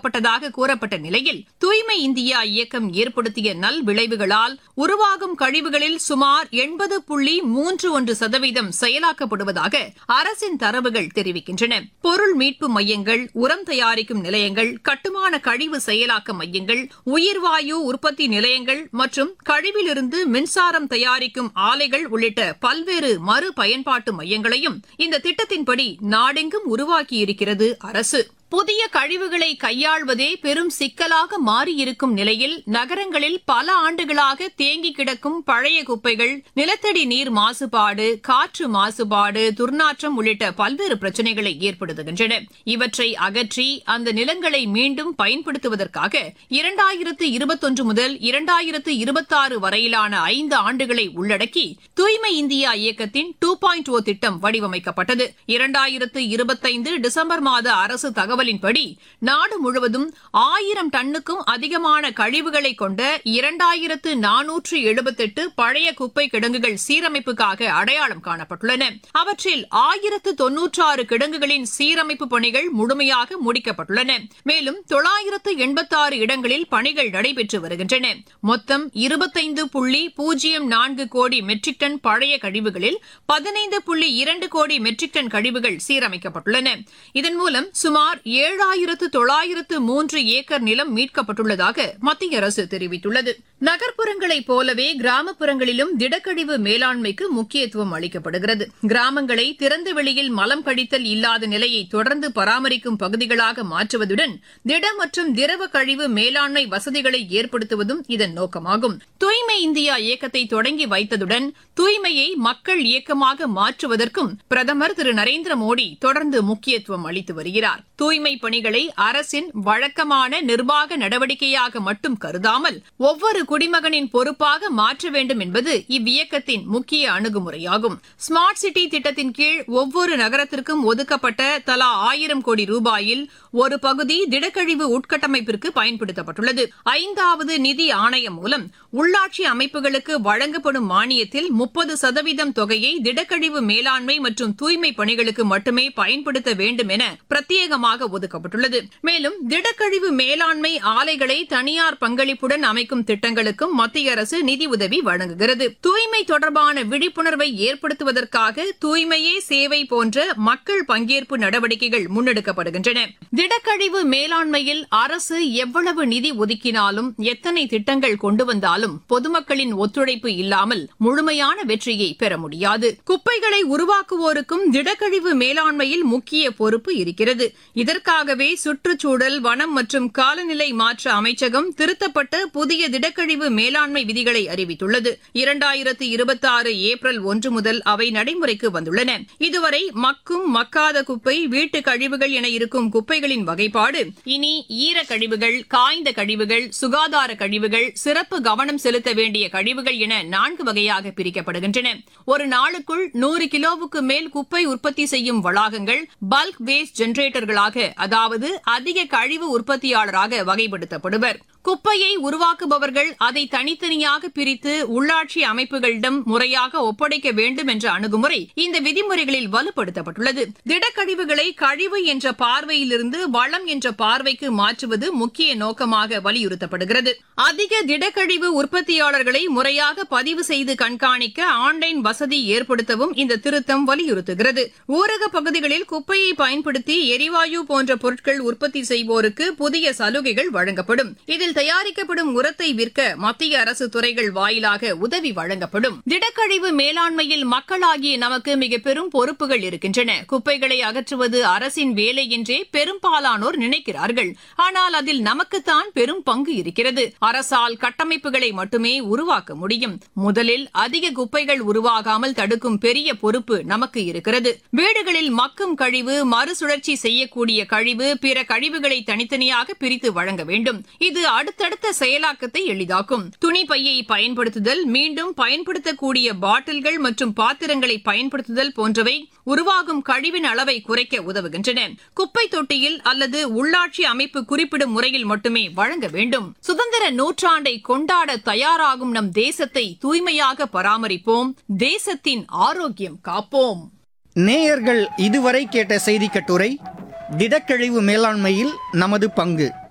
உருவாக்கப்பட்டதாக கூறப்பட்ட நிலையில் தூய்மை இந்தியா இயக்கம் ஏற்படுத்திய நல் விளைவுகளால் உருவாகும் கழிவுகளில் சுமார் எண்பது புள்ளி மூன்று ஒன்று சதவீதம் செயலாக்கப்படுவதாக அரசின் தரவுகள் தெரிவிக்கின்றன பொருள் மீட்பு மையங்கள் உரம் தயாரிக்கும் நிலையங்கள் கட்டுமான கழிவு செயலாக்க மையங்கள் உயிர்வாயு உற்பத்தி நிலையங்கள் மற்றும் கழிவிலிருந்து மின்சாரம் தயாரிக்கும் ஆலைகள் உள்ளிட்ட பல்வேறு மறு பயன்பாட்டு மையங்களையும் இந்த திட்டத்தின்படி நாடெங்கும் உருவாக்கியிருக்கிறது அரசு புதிய கழிவுகளை கையாள்வதே பெரும் சிக்கலாக மாறியிருக்கும் நிலையில் நகரங்களில் பல ஆண்டுகளாக தேங்கி கிடக்கும் பழைய குப்பைகள் நிலத்தடி நீர் மாசுபாடு காற்று மாசுபாடு துர்நாற்றம் உள்ளிட்ட பல்வேறு பிரச்சினைகளை ஏற்படுத்துகின்றன இவற்றை அகற்றி அந்த நிலங்களை மீண்டும் பயன்படுத்துவதற்காக இரண்டாயிரத்து இருபத்தொன்று முதல் இரண்டாயிரத்து இருபத்தாறு வரையிலான ஐந்து ஆண்டுகளை உள்ளடக்கி தூய்மை இந்தியா இயக்கத்தின் டூ பாயிண்ட் ஓ திட்டம் வடிவமைக்கப்பட்டது இரண்டாயிரத்து இருபத்தைந்து டிசம்பர் மாத அரசு தகவலின்படி நாடு முழுவதும் ஆயிரம் டன்னுக்கும் அதிகமான கழிவுகளை கொண்ட இரண்டாயிரத்து நானூற்று எழுபத்தெட்டு பழைய குப்பை கிடங்குகள் சீரமைப்புக்காக அடையாளம் காணப்பட்டுள்ளன அவற்றில் ஆயிரத்து தொன்னூற்றாறு கிடங்குகளின் சீரமைப்பு பணிகள் முழுமையாக முடிக்கப்பட்டுள்ளன மேலும் தொள்ளாயிரத்து எண்பத்தாறு இடங்களில் பணிகள் நடைபெற்று வருகின்றன மொத்தம் இருபத்தைந்து புள்ளி பூஜ்ஜியம் நான்கு கோடி மெட்ரிக் டன் பழைய கழிவுகளில் பதினைந்து புள்ளி இரண்டு கோடி மெட்ரிக் டன் கழிவுகள் சீரமைக்கப்பட்டுள்ளன இதன் மூலம் சுமார் ஏழாயிரத்து தொள்ளாயிரத்து மூன்று ஏக்கர் நிலம் மீட்கப்பட்டுள்ளதாக மத்திய அரசு தெரிவித்துள்ளது நகர்ப்புறங்களைப் போலவே கிராமப்புறங்களிலும் திடக்கழிவு மேலாண்மைக்கு முக்கியத்துவம் அளிக்கப்படுகிறது கிராமங்களை திறந்த வெளியில் மலம் கழித்தல் இல்லாத நிலையை தொடர்ந்து பராமரிக்கும் பகுதிகளாக மாற்றுவதுடன் திட மற்றும் திரவ கழிவு மேலாண்மை வசதிகளை ஏற்படுத்துவதும் இதன் நோக்கமாகும் தூய்மை இந்தியா இயக்கத்தை தொடங்கி வைத்ததுடன் தூய்மையை மக்கள் இயக்கமாக மாற்றுவதற்கும் பிரதமர் திரு நரேந்திர மோடி தொடர்ந்து முக்கியத்துவம் அளித்து வருகிறார் தூய்மை பணிகளை அரசின் வழக்கமான நிர்வாக நடவடிக்கையாக மட்டும் கருதாமல் ஒவ்வொரு குடிமகனின் பொறுப்பாக மாற்ற வேண்டும் என்பது இவ்வியக்கத்தின் முக்கிய அணுகுமுறையாகும் ஸ்மார்ட் சிட்டி திட்டத்தின் கீழ் ஒவ்வொரு நகரத்திற்கும் ஒதுக்கப்பட்ட தலா ஆயிரம் கோடி ரூபாயில் ஒரு பகுதி திடக்கழிவு உட்கட்டமைப்பிற்கு பயன்படுத்தப்பட்டுள்ளது ஐந்தாவது நிதி ஆணையம் மூலம் உள்ளாட்சி அமைப்புகளுக்கு வழங்கப்படும் மானியத்தில் முப்பது சதவீதம் தொகையை திடக்கழிவு மேலாண்மை மற்றும் தூய்மை பணிகளுக்கு மட்டுமே பயன்படுத்த வேண்டும் என பிரத்யேகமாக ஒதுக்கப்பட்டுள்ளது மேலும் திடக்கழிவு மேலாண்மை ஆலைகளை தனியார் பங்களிப்புடன் அமைக்கும் திட்டங்களுக்கும் மத்திய அரசு நிதி உதவி வழங்குகிறது தூய்மை தொடர்பான விழிப்புணர்வை ஏற்படுத்துவதற்காக தூய்மையே சேவை போன்ற மக்கள் பங்கேற்பு நடவடிக்கைகள் முன்னெடுக்கப்படுகின்றன திடக்கழிவு மேலாண்மையில் அரசு எவ்வளவு நிதி ஒதுக்கினாலும் எத்தனை திட்டங்கள் கொண்டு வந்தாலும் பொதுமக்களின் ஒத்துழைப்பு இல்லாமல் முழுமையான வெற்றியை பெற முடியாது குப்பைகளை உருவாக்குவோருக்கும் திடக்கழிவு மேலாண்மையில் முக்கிய பொறுப்பு இருக்கிறது இதற்காகவே சுற்றுச்சூழல் வனம் மற்றும் காலநிலை மாற்ற அமைச்சகம் திருத்தப்பட்ட புதிய திடக்கழிவு மேலாண்மை விதிகளை அறிவித்துள்ளது இரண்டாயிரத்து இருபத்தி ஆறு ஏப்ரல் ஒன்று முதல் அவை நடைமுறைக்கு வந்துள்ளன இதுவரை மக்கும் மக்காத குப்பை வீட்டு கழிவுகள் என இருக்கும் குப்பைகளின் வகைப்பாடு இனி ஈர கழிவுகள் காய்ந்த கழிவுகள் சுகாதார கழிவுகள் சிறப்பு கவனம் செலுத்த வேண்டிய கழிவுகள் என நான்கு வகையாக பிரிக்கப்படுகின்றன ஒரு நாளுக்குள் நூறு கிலோவுக்கு மேல் குப்பை உற்பத்தி செய்யும் வளாகங்கள் பல்க் வேஸ்ட் ஜெனரேட்டர்களாக அதாவது அதிக கழிவு உற்பத்தியாளராக வகைப்படுத்தப்படுவர் குப்பையை உருவாக்குபவர்கள் அதை தனித்தனியாக பிரித்து உள்ளாட்சி அமைப்புகளிடம் முறையாக ஒப்படைக்க வேண்டும் என்ற அணுகுமுறை இந்த விதிமுறைகளில் வலுப்படுத்தப்பட்டுள்ளது திடக்கழிவுகளை கழிவு என்ற பார்வையிலிருந்து வளம் என்ற பார்வைக்கு மாற்றுவது முக்கிய நோக்கமாக வலியுறுத்தப்படுகிறது அதிக திடக்கழிவு உற்பத்தியாளர்களை முறையாக பதிவு செய்து கண்காணிக்க ஆன்லைன் வசதி ஏற்படுத்தவும் இந்த திருத்தம் வலியுறுத்துகிறது ஊரக பகுதிகளில் குப்பையை பயன்படுத்தி எரிவாயு போன்ற பொருட்கள் உற்பத்தி செய்வோருக்கு புதிய சலுகைகள் வழங்கப்படும் இதில் தயாரிக்கப்படும் உரத்தை விற்க மத்திய அரசு துறைகள் வாயிலாக உதவி வழங்கப்படும் திடக்கழிவு மேலாண்மையில் மக்களாகிய நமக்கு மிக பெரும் பொறுப்புகள் இருக்கின்றன குப்பைகளை அகற்றுவது அரசின் வேலை என்றே பெரும்பாலானோர் நினைக்கிறார்கள் ஆனால் அதில் நமக்குத்தான் பெரும் பங்கு இருக்கிறது அரசால் கட்டமைப்புகளை மட்டுமே உருவாக்க முடியும் முதலில் அதிக குப்பைகள் உருவாகாமல் தடுக்கும் பெரிய பொறுப்பு நமக்கு இருக்கிறது வீடுகளில் மக்கும் கழிவு மறுசுழற்சி செய்யக்கூடிய கழிவு பிற கழிவுகளை தனித்தனியாக பிரித்து வழங்க வேண்டும் இது அடுத்தடுத்த செயலாக்கத்தை எளிதாக்கும் துணி பையை பயன்படுத்துதல் மீண்டும் பயன்படுத்தக்கூடிய பாட்டில்கள் மற்றும் பாத்திரங்களை பயன்படுத்துதல் போன்றவை உருவாகும் கழிவின் அளவை குறைக்க உதவுகின்றன குப்பை தொட்டியில் அல்லது உள்ளாட்சி அமைப்பு குறிப்பிடும் முறையில் மட்டுமே வழங்க வேண்டும் சுதந்திர நூற்றாண்டை கொண்டாட தயாராகும் நம் தேசத்தை தூய்மையாக பராமரிப்போம் தேசத்தின் ஆரோக்கியம் காப்போம் நேயர்கள் இதுவரை கேட்ட செய்தி கட்டுரை திடக்கழிவு மேலாண்மையில் நமது பங்கு